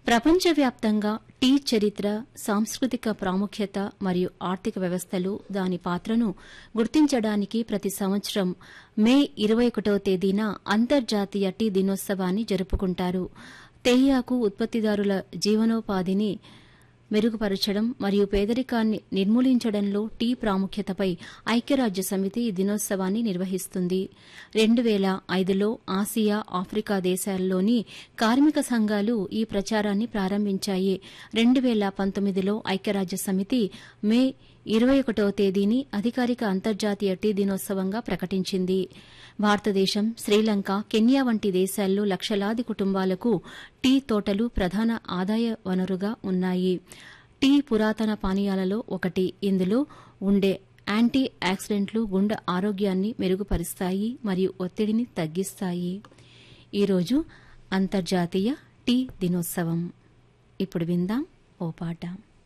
ప్రపంచవ్యాప్తంగా టీ చరిత్ర సాంస్కృతిక ప్రాముఖ్యత మరియు ఆర్థిక వ్యవస్థలు దాని పాత్రను గుర్తించడానికి ప్రతి సంవత్సరం మే ఇరవై ఒకటవ తేదీన అంతర్జాతీయ టీ దినోత్సవాన్ని జరుపుకుంటారు తేయాకు ఉత్పత్తిదారుల జీవనోపాధిని మెరుగుపరచడం మరియు పేదరికాన్ని నిర్మూలించడంలో టీ ప్రాముఖ్యతపై ఐక్యరాజ్య సమితి ఈ దినోత్సవాన్ని నిర్వహిస్తుంది రెండు వేల ఐదులో ఆసియా ఆఫ్రికా దేశాల్లోని కార్మిక సంఘాలు ఈ ప్రచారాన్ని ప్రారంభించాయి రెండు వేల పంతొమ్మిదిలో ఐక్యరాజ్య సమితి మే ఇరవై ఒకటవ తేదీని అధికారిక అంతర్జాతీయ టీ దినోత్సవంగా ప్రకటించింది భారతదేశం శ్రీలంక కెన్యా వంటి దేశాల్లో లక్షలాది కుటుంబాలకు టీ తోటలు ప్రధాన ఆదాయ వనరుగా ఉన్నాయి టీ పురాతన పానీయాలలో ఒకటి ఇందులో ఉండే యాంటీ ఆక్సిడెంట్లు గుండె ఆరోగ్యాన్ని మెరుగుపరుస్తాయి మరియు ఒత్తిడిని తగ్గిస్తాయి ఈరోజు అంతర్జాతీయ టీ దినోత్సవం ఇప్పుడు విందాం ఓ పాట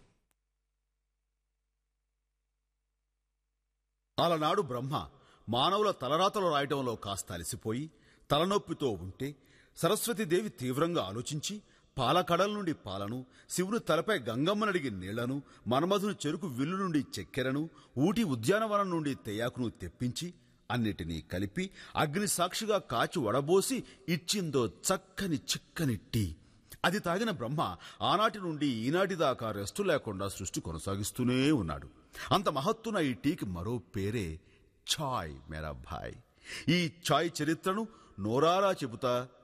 అలనాడు బ్రహ్మ మానవుల తలరాతలు రాయటంలో కాస్త అలసిపోయి తలనొప్పితో ఉంటే సరస్వతీదేవి తీవ్రంగా ఆలోచించి పాలకడల నుండి పాలను శివుని తలపై గంగమ్మనడిగి నీళ్లను మన్మధుని చెరుకు విల్లు నుండి చక్కెరను ఊటి ఉద్యానవనం నుండి తెయాకును తెప్పించి అన్నిటినీ కలిపి అగ్ని సాక్షిగా కాచి వడబోసి ఇచ్చిందో చక్కని చిక్కని టీ అది తాగిన బ్రహ్మ ఆనాటి నుండి ఈనాటి దాకా రెస్టు లేకుండా సృష్టి కొనసాగిస్తూనే ఉన్నాడు అంత మహత్తున ఈ టీకి మరో పేరే ఛాయ్ మేరా భాయ్ ఈ ఛాయ్ చరిత్రను నోరారా చెబుతా